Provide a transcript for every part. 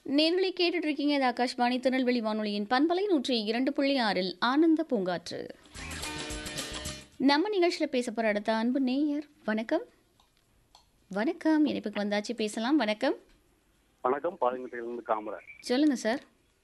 நேர்களை கேட்டுட்டு இருக்கீங்க இது ஆகாஷ்வாணி திருநெல்வேலி வானொலியின் பண்பலை நூற்றி இரண்டு புள்ளி ஆறில் ஆனந்த பூங்காற்று நம்ம நிகழ்ச்சியில் பேச போகிற அடுத்த அன்பு நேயர் வணக்கம் வணக்கம் இணைப்புக்கு வந்தாச்சு பேசலாம் வணக்கம் வணக்கம் பாலங்கட்டையிலிருந்து காமராஜ் சொல்லுங்க சார்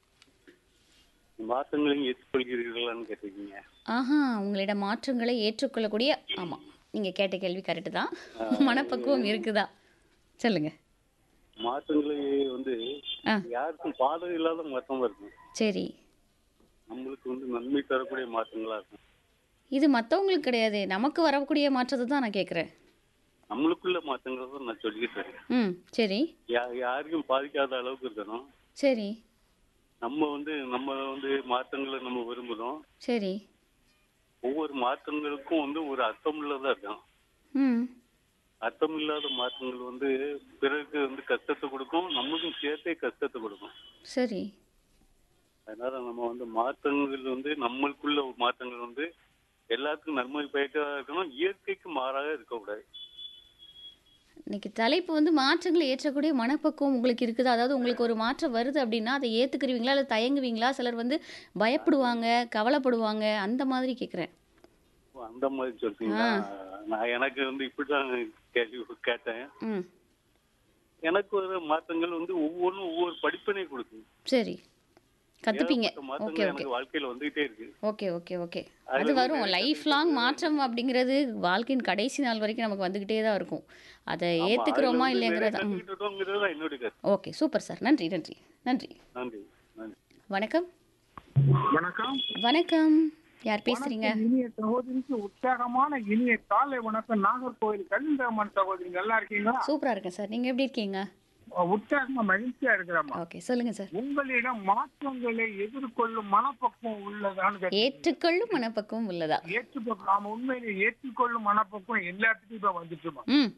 மாற்றங்களையும் ஏற்றுக்கொள்கிறீர்களான்னு கேட்டிருக்கீங்க ஆஹா உங்களிடம் மாற்றங்களை ஏற்றுக்கொள்ளக்கூடிய ஆமாம் நீங்கள் கேட்ட கேள்வி கரெக்டு தான் மனப்பக்குவம் இருக்குதா சொல்லுங்க மாற்றங்களை வந்து ஆ யாருக்கும் பாதகம் இல்லாத மாற்றமா இருக்கும் சரி நம்மளுக்கு வந்து நன்மை தரக்கூடிய மாற்றங்களா இருக்கும் இது மற்றவங்களுக்கு கிடையாது நமக்கு வரக்கூடிய மாற்றத்தை தான் நான் கேட்குறேன் நம்மளுக்குள்ள மாற்றங்களை தான் நான் சொல்லிக்கிட்டு இருக்கேன் ம் சரி யா- யாருக்கும் பாதிக்காத அளவுக்கு இருக்கணும் சரி நம்ம வந்து நம்ம வந்து மாற்றங்களை நம்ம விரும்புறோம் சரி ஒவ்வொரு மாற்றங்களுக்கும் வந்து ஒரு அர்த்தம் உள்ளதா இருக்கும் ம் அர்த்தம் இல்லாத மாற்றங்கள் வந்து பிறருக்கு வந்து கஷ்டத்தை கொடுக்கும் நம்மளுக்கும் சேர்த்தே கஷ்டத்தை கொடுக்கும் சரி அதனால நம்ம வந்து மாற்றங்கள் வந்து நம்மளுக்குள்ள மாற்றங்கள் வந்து எல்லாத்துக்கும் நன்மை பயக்கா இருக்கணும் இயற்கைக்கு மாறாக இருக்கக்கூடாது இன்னைக்கு தலைப்பு வந்து மாற்றங்களை ஏற்றக்கூடிய மனப்பக்குவம் உங்களுக்கு இருக்குது அதாவது உங்களுக்கு ஒரு மாற்றம் வருது அப்படின்னா அதை ஏற்றுக்குருவீங்களா இல்லை தயங்குவீங்களா சிலர் வந்து பயப்படுவாங்க கவலைப்படுவாங்க அந்த மாதிரி கேட்குறேன் ஓ, அந்த மாதிரி சொல்றீங்களா நான் எனக்கு வந்து இப்படிதான் கேள்வி கேட்டேன் ம் எனக்கு வர மாற்றங்கள் வந்து ஒவ்வொன்றும் ஒவ்வொரு படிப்பினை கொடுக்கும் சரி கற்றுப்பீங்க ஏகப்பட்ட ஓகே மாற்றங்கள் ஓகே எனக்கு வாழ்க்கையில வந்துகிட்டே இருக்கு ஓகே ஓகே ஓகே அதுல அது வந்து வரும் நிறைய லைஃப் லாங் மாற்றம் அப்படிங்கிறது வாழ்க்கையின் கடைசி நாள் வரைக்கும் நமக்கு வந்துக்கிட்டே தான் இருக்கும் அதை ஆமா, அதுல ஏற்றுக்கிறோமா வந்து நிறைய இல்லைங்கிறத ம் கத்துக்கிட்டோங்கிறது தான் என்னுடைய கருத்து ஓகே சூப்பர் சார் நன்றி நன்றி நன்றி நன்றி நன்றி வணக்கம் வணக்கம் வணக்கம் யார் பேசுறீங்க இனிய சகோதரிக்கு உற்சாகமான இனிய காலை வணக்கம் நாகர்கோவில் கலிந்தம்மன் சகோதரி நல்லா இருக்கீங்களா சூப்பரா இருக்கேன் சார் நீங்க எப்படி இருக்கீங்க உற்சாகமா மகிழ்ச்சியா இருக்கிறாமா ஓகே சொல்லுங்க சார் உங்களிடம் மாற்றங்களை எதிர்கொள்ளும் மனப்பக்குவம் உள்ளதான்னு கேட்டீங்க. ஏற்றுக்கொள்ளும் மனப்பக்குவம் உள்ளதா ஏற்றுப்பக்கம் நாம உண்மையிலே ஏற்றுக்கொள்ளும் மனப்பக்குவம் எல்லாத்துக்கும் இப்ப வந்துட்டுமா ம்